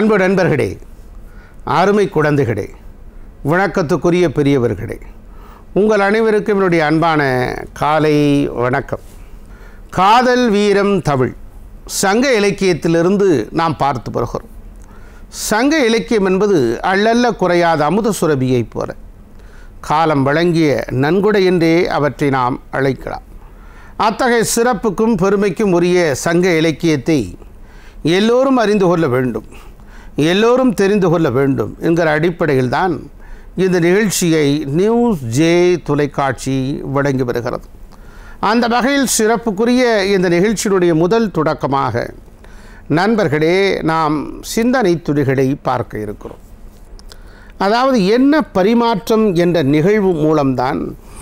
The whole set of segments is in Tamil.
அன்பு நண்பர்களே அருமை குழந்தைகளே வணக்கத்துக்குரிய பெரியவர்களே உங்கள் அனைவருக்கும் என்னுடைய அன்பான காலை வணக்கம் காதல் வீரம் தமிழ் சங்க இலக்கியத்திலிருந்து நாம் பார்த்து வருகிறோம் சங்க இலக்கியம் என்பது அள்ளல்ல குறையாத அமுத சுரபியைப் போல காலம் வழங்கிய நன்கொடை என்றே அவற்றை நாம் அழைக்கலாம் அத்தகைய சிறப்புக்கும் பெருமைக்கும் உரிய சங்க இலக்கியத்தை எல்லோரும் அறிந்து கொள்ள வேண்டும் எல்லோரும் தெரிந்து கொள்ள வேண்டும் என்கிற அடிப்படையில் தான் இந்த நிகழ்ச்சியை நியூஸ் ஜே தொலைக்காட்சி வழங்கி வருகிறது அந்த வகையில் சிறப்புக்குரிய இந்த நிகழ்ச்சியினுடைய முதல் தொடக்கமாக நண்பர்களே நாம் சிந்தனை துளிகளை பார்க்க இருக்கிறோம் அதாவது என்ன பரிமாற்றம் என்ற நிகழ்வு மூலம்தான்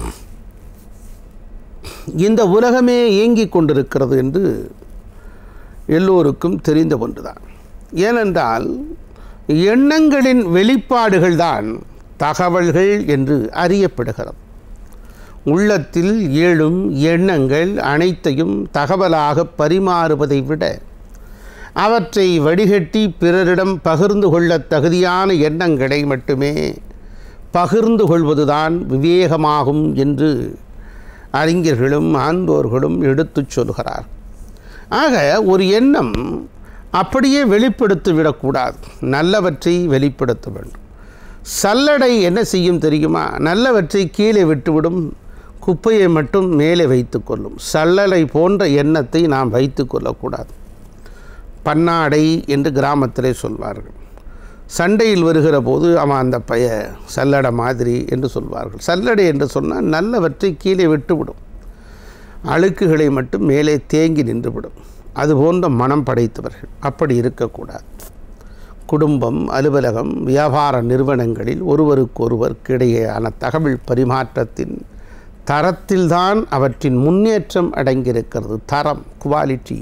இந்த உலகமே இயங்கிக் கொண்டிருக்கிறது என்று எல்லோருக்கும் தெரிந்த ஒன்றுதான் ஏனென்றால் எண்ணங்களின் வெளிப்பாடுகள்தான் தகவல்கள் என்று அறியப்படுகிறது உள்ளத்தில் எழும் எண்ணங்கள் அனைத்தையும் தகவலாக பரிமாறுவதை விட அவற்றை வடிகட்டி பிறரிடம் பகிர்ந்து கொள்ள தகுதியான எண்ணங்களை மட்டுமே பகிர்ந்து கொள்வதுதான் விவேகமாகும் என்று அறிஞர்களும் ஆண்டோர்களும் எடுத்துச் சொல்கிறார் ஆக ஒரு எண்ணம் அப்படியே வெளிப்படுத்தி விடக்கூடாது நல்லவற்றை வெளிப்படுத்த வேண்டும் சல்லடை என்ன செய்யும் தெரியுமா நல்லவற்றை கீழே விட்டுவிடும் குப்பையை மட்டும் மேலே வைத்து கொள்ளும் சல்லடை போன்ற எண்ணத்தை நாம் வைத்து கொள்ளக்கூடாது பன்னாடை என்று கிராமத்திலே சொல்வார்கள் சண்டையில் வருகிற போது அவன் அந்த பைய சல்லடை மாதிரி என்று சொல்வார்கள் சல்லடை என்று சொன்னால் நல்லவற்றை கீழே விட்டுவிடும் அழுக்குகளை மட்டும் மேலே தேங்கி நின்றுவிடும் அது போன்ற மனம் படைத்தவர்கள் அப்படி இருக்கக்கூடாது குடும்பம் அலுவலகம் வியாபார நிறுவனங்களில் ஒருவருக்கொருவர் கிடையான தகவல் பரிமாற்றத்தின் தரத்தில்தான் அவற்றின் முன்னேற்றம் அடங்கியிருக்கிறது தரம் குவாலிட்டி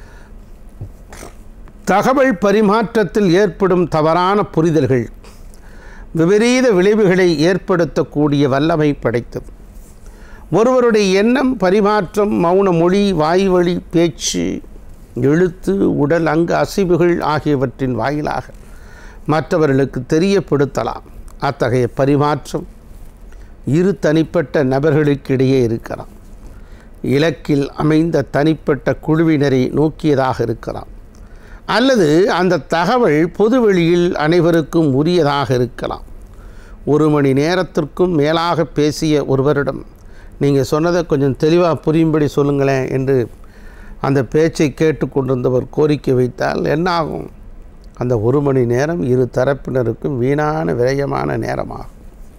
தகவல் பரிமாற்றத்தில் ஏற்படும் தவறான புரிதல்கள் விபரீத விளைவுகளை ஏற்படுத்தக்கூடிய வல்லமை படைத்தது ஒருவருடைய எண்ணம் பரிமாற்றம் மௌன மொழி வாய்வழி பேச்சு எழுத்து உடல் அங்கு அசைவுகள் ஆகியவற்றின் வாயிலாக மற்றவர்களுக்கு தெரியப்படுத்தலாம் அத்தகைய பரிமாற்றம் இரு தனிப்பட்ட நபர்களுக்கிடையே இருக்கலாம் இலக்கில் அமைந்த தனிப்பட்ட குழுவினரை நோக்கியதாக இருக்கலாம் அல்லது அந்த தகவல் பொதுவெளியில் அனைவருக்கும் உரியதாக இருக்கலாம் ஒரு மணி நேரத்திற்கும் மேலாக பேசிய ஒருவரிடம் நீங்கள் சொன்னதை கொஞ்சம் தெளிவாக புரியும்படி சொல்லுங்களேன் என்று அந்த பேச்சை கேட்டுக்கொண்டிருந்தவர் கோரிக்கை வைத்தால் என்னாகும் அந்த ஒரு மணி நேரம் இரு தரப்பினருக்கும் வீணான விரயமான நேரமாகும்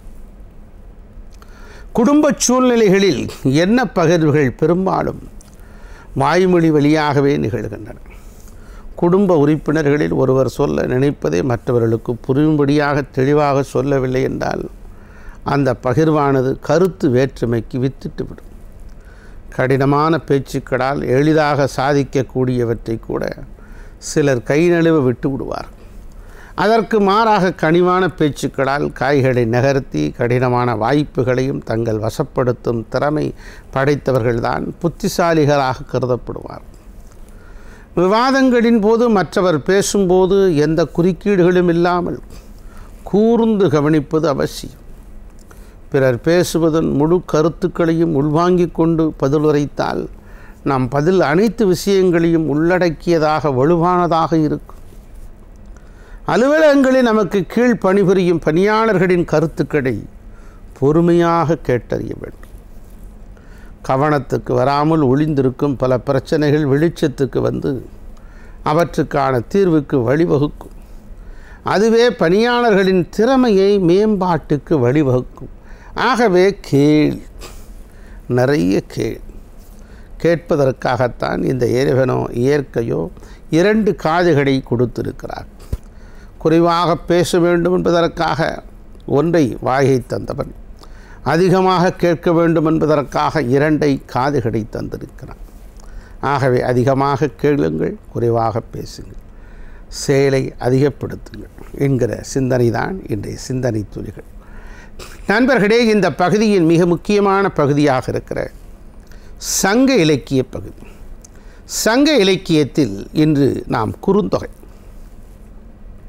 குடும்ப சூழ்நிலைகளில் என்ன பகிர்வுகள் பெரும்பாலும் வாய்மொழி வழியாகவே நிகழ்கின்றன குடும்ப உறுப்பினர்களில் ஒருவர் சொல்ல நினைப்பதை மற்றவர்களுக்கு புரியும்படியாக தெளிவாக சொல்லவில்லை என்றால் அந்த பகிர்வானது கருத்து வேற்றுமைக்கு வித்திட்டுவிடும் கடினமான பேச்சுக்களால் எளிதாக சாதிக்கக்கூடியவற்றை கூட சிலர் கை நழுவ விட்டு விடுவார் அதற்கு மாறாக கனிவான பேச்சுக்களால் காய்களை நகர்த்தி கடினமான வாய்ப்புகளையும் தங்கள் வசப்படுத்தும் திறமை படைத்தவர்கள்தான் புத்திசாலிகளாக கருதப்படுவார் விவாதங்களின் போது மற்றவர் பேசும்போது எந்த குறுக்கீடுகளும் இல்லாமல் கூர்ந்து கவனிப்பது அவசியம் பிறர் பேசுவதன் முழு கருத்துக்களையும் உள்வாங்கிக் கொண்டு பதிலுரைத்தால் நாம் பதில் அனைத்து விஷயங்களையும் உள்ளடக்கியதாக வலுவானதாக இருக்கும் அலுவலகங்களில் நமக்கு கீழ் பணிபுரியும் பணியாளர்களின் கருத்துக்களை பொறுமையாக கேட்டறிய வேண்டும் கவனத்துக்கு வராமல் ஒளிந்திருக்கும் பல பிரச்சனைகள் வெளிச்சத்துக்கு வந்து அவற்றுக்கான தீர்வுக்கு வழிவகுக்கும் அதுவே பணியாளர்களின் திறமையை மேம்பாட்டுக்கு வழிவகுக்கும் ஆகவே கேள் நிறைய கேள் கேட்பதற்காகத்தான் இந்த இறைவனோ இயற்கையோ இரண்டு காதுகளை கொடுத்திருக்கிறார் குறைவாக பேச வேண்டும் என்பதற்காக ஒன்றை வாயை தந்தவன் அதிகமாக கேட்க வேண்டும் என்பதற்காக இரண்டை காதுகளை தந்திருக்கிறான் ஆகவே அதிகமாக கேளுங்கள் குறைவாக பேசுங்கள் செயலை அதிகப்படுத்துங்கள் என்கிற சிந்தனை தான் இன்றைய சிந்தனை துளிகள் நண்பர்களே இந்த பகுதியின் மிக முக்கியமான பகுதியாக இருக்கிற சங்க இலக்கிய பகுதி சங்க இலக்கியத்தில் இன்று நாம் குறுந்தொகை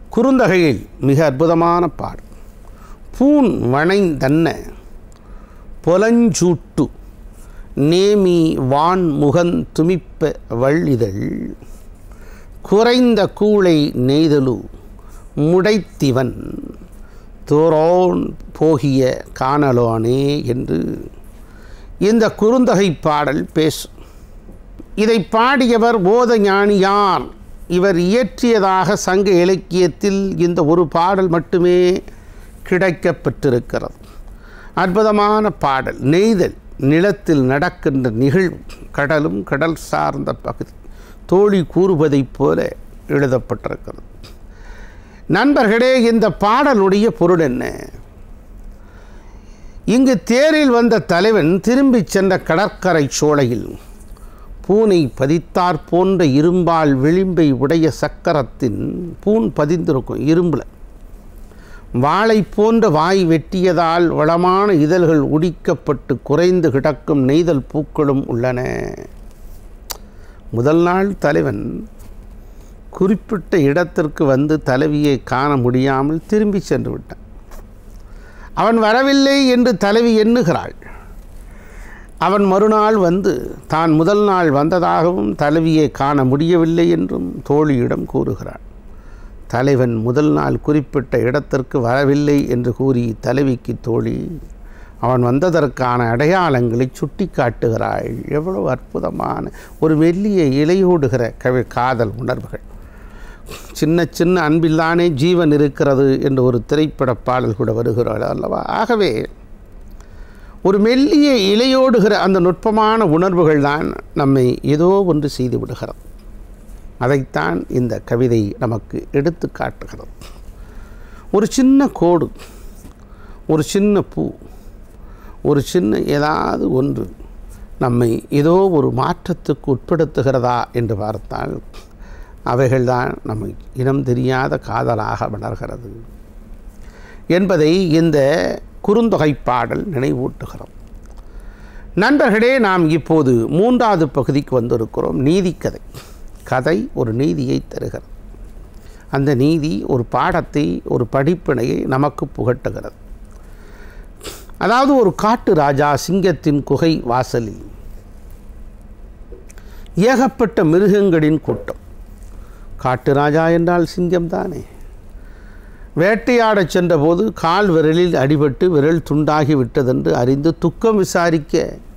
குறுந்தகையில் மிக அற்புதமான பாடல் பூன் வணைந்தன்ன பொலஞ்சூட்டு நேமி வான் முகந் துமிப்ப வள்ளிதழ் குறைந்த கூளை நெய்தலு முடைத்திவன் தோரோன் போகிய காணலோனே என்று இந்த குறுந்தகை பாடல் பேசும் இதை பாடியவர் போத ஞானியார் இவர் இயற்றியதாக சங்க இலக்கியத்தில் இந்த ஒரு பாடல் மட்டுமே கிடைக்கப் பெற்றிருக்கிறது அற்புதமான பாடல் நெய்தல் நிலத்தில் நடக்கின்ற நிகழ்வு கடலும் கடல் சார்ந்த பகுதி தோழி கூறுவதைப் போல எழுதப்பட்டிருக்கிறது நண்பர்களே இந்த பாடலுடைய பொருள் என்ன இங்கு தேரில் வந்த தலைவன் திரும்பிச் சென்ற கடற்கரை சோலையில் பூனை பதித்தார் போன்ற இரும்பால் விளிம்பை உடைய சக்கரத்தின் பூன் பதிந்திருக்கும் இரும்பில் வாளை போன்ற வாய் வெட்டியதால் வளமான இதழ்கள் உடிக்கப்பட்டு குறைந்து கிடக்கும் நெய்தல் பூக்களும் உள்ளன முதல் நாள் தலைவன் குறிப்பிட்ட இடத்திற்கு வந்து தலைவியை காண முடியாமல் திரும்பி சென்று விட்டான் அவன் வரவில்லை என்று தலைவி எண்ணுகிறாள் அவன் மறுநாள் வந்து தான் முதல் நாள் வந்ததாகவும் தலைவியை காண முடியவில்லை என்றும் தோழியிடம் கூறுகிறாள் தலைவன் முதல் நாள் குறிப்பிட்ட இடத்திற்கு வரவில்லை என்று கூறி தலைவிக்கு தோழி அவன் வந்ததற்கான அடையாளங்களை சுட்டி காட்டுகிறாள் எவ்வளவு அற்புதமான ஒரு மெல்லிய இலையோடுகிற கவி காதல் உணர்வுகள் சின்ன சின்ன அன்பில்லானே ஜீவன் இருக்கிறது என்று ஒரு திரைப்பட பாடல் கூட வருகிறாள் அல்லவா ஆகவே ஒரு மெல்லிய இலையோடுகிற அந்த நுட்பமான உணர்வுகள் தான் நம்மை ஏதோ ஒன்று செய்து விடுகிறது அதைத்தான் இந்த கவிதை நமக்கு எடுத்து காட்டுகிறது ஒரு சின்ன கோடு ஒரு சின்ன பூ ஒரு சின்ன ஏதாவது ஒன்று நம்மை ஏதோ ஒரு மாற்றத்துக்கு உட்படுத்துகிறதா என்று பார்த்தால் அவைகள்தான் நம்மை இனம் தெரியாத காதலாக வளர்கிறது என்பதை இந்த குறுந்தொகை பாடல் நினைவூட்டுகிறோம் நண்பர்களே நாம் இப்போது மூன்றாவது பகுதிக்கு வந்திருக்கிறோம் நீதிக்கதை கதை ஒரு நீதியை தருகிறது அந்த நீதி ஒரு பாடத்தை ஒரு படிப்பினையை நமக்கு புகட்டுகிறது அதாவது ஒரு காட்டு ராஜா சிங்கத்தின் குகை வாசலில் ஏகப்பட்ட மிருகங்களின் கூட்டம் காட்டு ராஜா என்றால் சிங்கம் தானே வேட்டையாடச் சென்றபோது கால் விரலில் அடிபட்டு விரல் துண்டாகி விட்டதென்று அறிந்து துக்கம் விசாரிக்க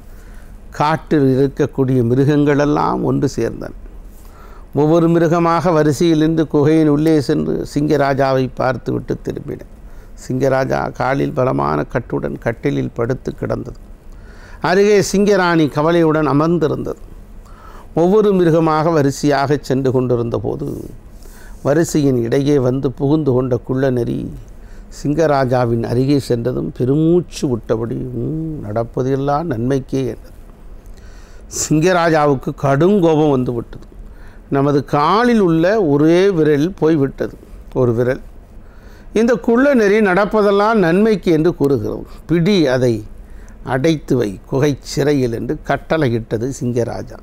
காட்டில் இருக்கக்கூடிய மிருகங்களெல்லாம் ஒன்று சேர்ந்தன ஒவ்வொரு மிருகமாக வரிசையில் நின்று குகையின் உள்ளே சென்று சிங்கராஜாவை பார்த்துவிட்டு திரும்பின சிங்கராஜா காலில் பலமான கட்டுடன் கட்டிலில் படுத்து கிடந்தது அருகே சிங்கராணி கவலையுடன் அமர்ந்திருந்தது ஒவ்வொரு மிருகமாக வரிசையாக சென்று கொண்டிருந்த போது வரிசையின் இடையே வந்து புகுந்து கொண்ட குள்ள நெறி சிங்கராஜாவின் அருகே சென்றதும் பெருமூச்சு விட்டபடி "ம், நடப்பதெல்லாம் நன்மைக்கே என்றது சிங்கராஜாவுக்கு கடும் கோபம் வந்து விட்டது நமது காலில் உள்ள ஒரே விரல் போய்விட்டது ஒரு விரல் இந்த குள்ள நெறி நடப்பதெல்லாம் நன்மைக்கு என்று கூறுகிறோம் பிடி அதை அடைத்து வை குகை சிறையில் என்று கட்டளையிட்டது சிங்கராஜா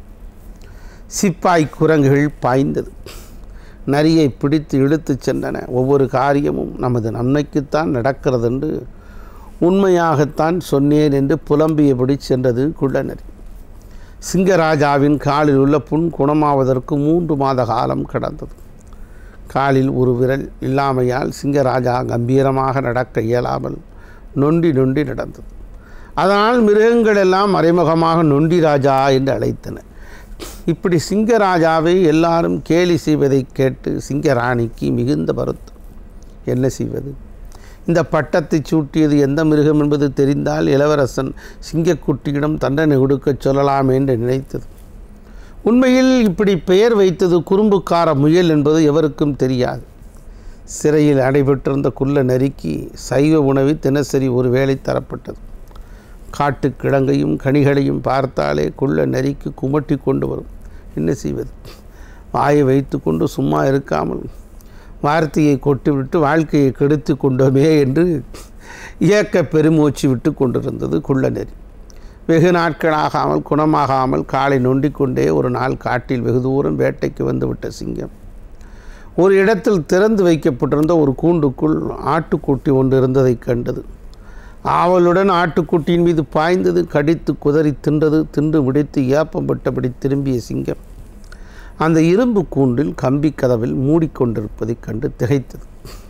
சிப்பாய் குரங்குகள் பாய்ந்தது நரியை பிடித்து இழுத்துச் சென்றன ஒவ்வொரு காரியமும் நமது நன்மைக்குத்தான் நடக்கிறது என்று உண்மையாகத்தான் சொன்னேன் என்று புலம்பியபடி சென்றது குள்ளநரி சிங்கராஜாவின் காலில் உள்ள புண் குணமாவதற்கு மூன்று மாத காலம் கடந்தது காலில் ஒரு விரல் இல்லாமையால் சிங்கராஜா கம்பீரமாக நடக்க இயலாமல் நொண்டி நொண்டி நடந்தது அதனால் மிருகங்கள் எல்லாம் மறைமுகமாக நொண்டி ராஜா என்று அழைத்தன இப்படி சிங்கராஜாவை எல்லாரும் கேலி செய்வதை கேட்டு சிங்கராணிக்கு மிகுந்த வருத்தம் என்ன செய்வது இந்த பட்டத்தை சூட்டியது எந்த மிருகம் என்பது தெரிந்தால் இளவரசன் சிங்கக்குட்டியிடம் தண்டனை கொடுக்கச் சொல்லலாம் என்று நினைத்தது உண்மையில் இப்படி பெயர் வைத்தது குறும்புக்கார முயல் என்பது எவருக்கும் தெரியாது சிறையில் அடைபெற்றிருந்த குள்ள நரிக்கு சைவ உணவு தினசரி ஒரு வேளை தரப்பட்டது காட்டுக்கிழங்கையும் கனிகளையும் பார்த்தாலே குள்ள நரிக்கு குமட்டி கொண்டு வரும் என்ன செய்வது வாயை வைத்துக்கொண்டு சும்மா இருக்காமல் வார்த்தையை கொட்டிவிட்டு வாழ்க்கையை கெடுத்து கொண்டோமே என்று இயக்க பெருமூச்சு விட்டு கொண்டிருந்தது குள்ள நெறி வெகு நாட்களாகாமல் குணமாகாமல் காலை நொண்டிக்கொண்டே ஒரு நாள் காட்டில் வெகு தூரம் வேட்டைக்கு வந்துவிட்ட சிங்கம் ஒரு இடத்தில் திறந்து வைக்கப்பட்டிருந்த ஒரு கூண்டுக்குள் ஆட்டுக்குட்டி ஒன்று இருந்ததைக் கண்டது ஆவலுடன் ஆட்டுக்குட்டியின் மீது பாய்ந்தது கடித்து குதறி தின்றது தின்று முடித்து ஏப்பம்பட்டபடி திரும்பிய சிங்கம் அந்த இரும்பு கூண்டில் கம்பி கதவில் மூடிக்கொண்டிருப்பதைக் கண்டு திகைத்தது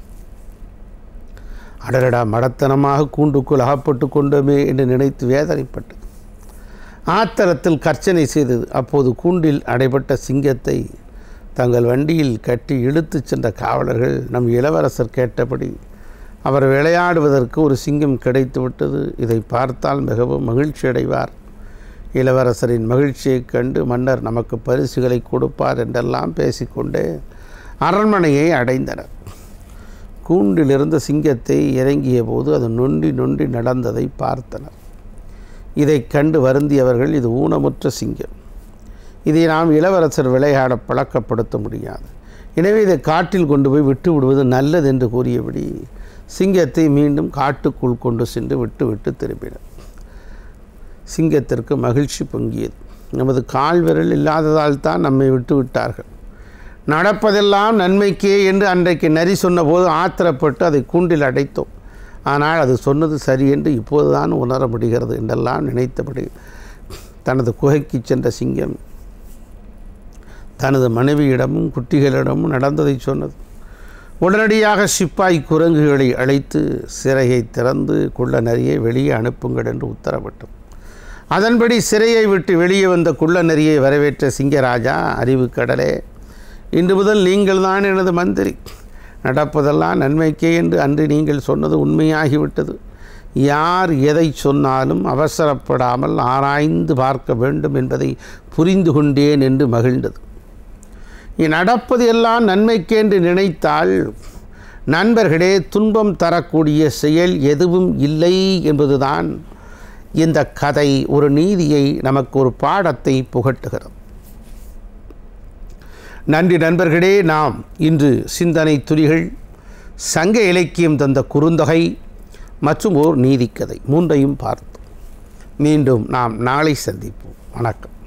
அடடடா மடத்தனமாக கூண்டுக்குள் அகப்பட்டு கொண்டோமே என்று நினைத்து வேதனைப்பட்டது ஆத்திரத்தில் கர்ச்சனை செய்தது அப்போது கூண்டில் அடைபட்ட சிங்கத்தை தங்கள் வண்டியில் கட்டி இழுத்துச் சென்ற காவலர்கள் நம் இளவரசர் கேட்டபடி அவர் விளையாடுவதற்கு ஒரு சிங்கம் கிடைத்துவிட்டது இதை பார்த்தால் மிகவும் மகிழ்ச்சி அடைவார் இளவரசரின் மகிழ்ச்சியைக் கண்டு மன்னர் நமக்கு பரிசுகளை கொடுப்பார் என்றெல்லாம் பேசிக்கொண்டே அரண்மனையை அடைந்தனர் கூண்டிலிருந்த சிங்கத்தை இறங்கிய போது அது நொண்டி நொண்டி நடந்ததை பார்த்தனர் இதைக் கண்டு வருந்தியவர்கள் இது ஊனமுற்ற சிங்கம் இதை நாம் இளவரசர் விளையாட பழக்கப்படுத்த முடியாது எனவே இதை காட்டில் கொண்டு போய் விட்டு விடுவது நல்லது என்று கூறியபடி சிங்கத்தை மீண்டும் காட்டுக்குள் கொண்டு சென்று விட்டு விட்டு திரும்பினர் சிங்கத்திற்கு மகிழ்ச்சி பொங்கியது நமது கால் விரல் இல்லாததால் தான் நம்மை விட்டு விட்டார்கள் நடப்பதெல்லாம் நன்மைக்கே என்று அன்றைக்கு நரி சொன்னபோது ஆத்திரப்பட்டு அதை கூண்டில் அடைத்தோம் ஆனால் அது சொன்னது சரி என்று இப்போதுதான் உணர முடிகிறது என்றெல்லாம் நினைத்தபடி தனது குகைக்கு சென்ற சிங்கம் தனது மனைவியிடமும் குட்டிகளிடமும் நடந்ததை சொன்னது உடனடியாக சிப்பாய் குரங்குகளை அழைத்து சிறையை திறந்து குள்ள நரியை வெளியே அனுப்புங்கள் என்று உத்தரவிட்டோம் அதன்படி சிறையை விட்டு வெளியே வந்த குள்ள நரியை வரவேற்ற சிங்கராஜா அறிவு கடலே இன்று முதல் நீங்கள் தான் எனது மந்திரி நடப்பதெல்லாம் நன்மைக்கே என்று அன்று நீங்கள் சொன்னது உண்மையாகிவிட்டது யார் எதை சொன்னாலும் அவசரப்படாமல் ஆராய்ந்து பார்க்க வேண்டும் என்பதை புரிந்து கொண்டேன் என்று மகிழ்ந்தது நடப்பது எல்லாம் நன்மைக்கென்று நினைத்தால் நண்பர்களே துன்பம் தரக்கூடிய செயல் எதுவும் இல்லை என்பதுதான் இந்த கதை ஒரு நீதியை நமக்கு ஒரு பாடத்தை புகட்டுகிறது நன்றி நண்பர்களே நாம் இன்று சிந்தனை துளிகள் சங்க இலக்கியம் தந்த குறுந்தொகை மற்றும் ஓர் நீதிக்கதை மூன்றையும் பார்த்தோம் மீண்டும் நாம் நாளை சந்திப்போம் வணக்கம்